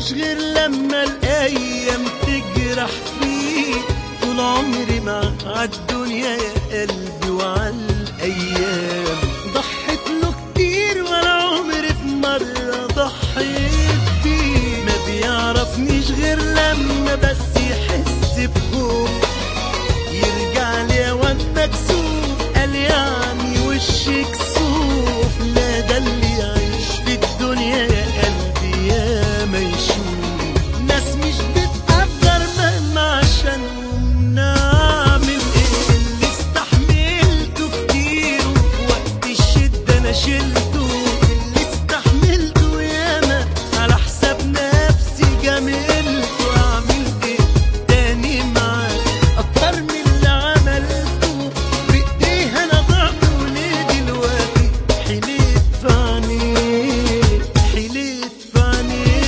يعرفنيش غير لما الايام تجرح فيه طول عمري مع الدنيا يا قلبي وعلى الايام ضحيت له كتير ولا عمري في مره ضحيت بيه ما بيعرفنيش غير لما بس يحس بخوف يرجع لي واد مكسوف قال يعني وشي كسوف لا ده اللي يعيش في الدنيا يا قلبي يا ما يشوف ناس مش بتقدر مهما عشان نعمل ايه اللي استحملته كتير وفي وقت الشدة انا شلته اللي استحملته ياما على حساب نفسي جملته اعمل ايه تاني معاك اكتر من اللي عملته بايديها انا ضعت وليه دلوقتي حليت في عينيك حليت في عينيك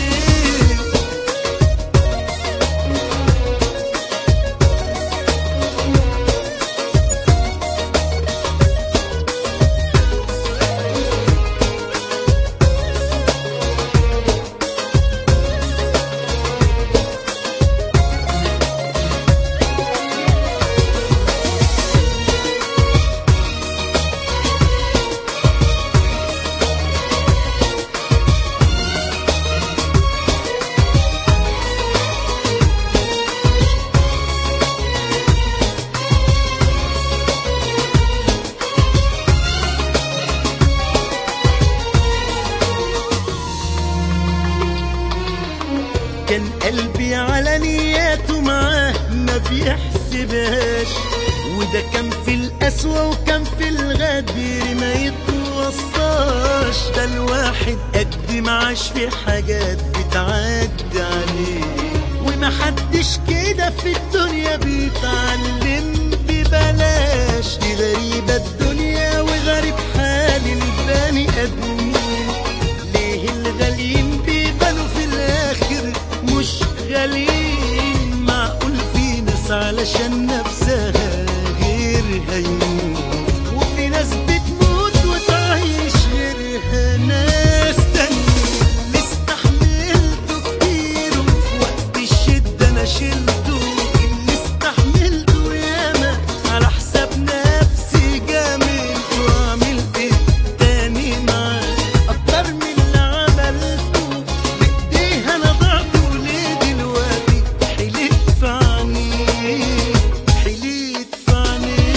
كان قلبي على نياته معاه ما بيحسبهاش وده كان في القسوة وكان في الغدر ما يتوصاش ده الواحد قد ما عاش في حاجات بتعدي عليه ومحدش كده في الدنيا بيتعلم ببلاش دي غريبة الدنيا وغريب حال البني آدمين ليه الغاليين بيبانوا في الآخر مش غاليين معقول في ناس علشان نفسها غيرها يموت وفي ناس بتموت وتعيش غيرها ناس تانية اللي استحملته كتير وفي وقت الشدة أنا شلته اللي استحملته ياما على حساب نفسي جاملته وأعمل إيه تاني معاه أكتر من اللي عملته بإيديها أنا ضعت وليه دلوقتي حليت في عينيك حليت في عينيك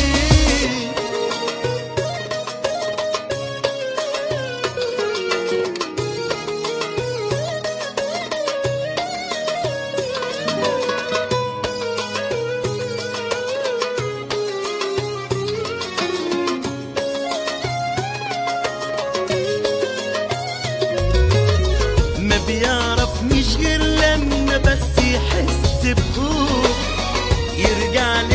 ما بيعرفنيش غير لما بس يحس بخوف يرجع لي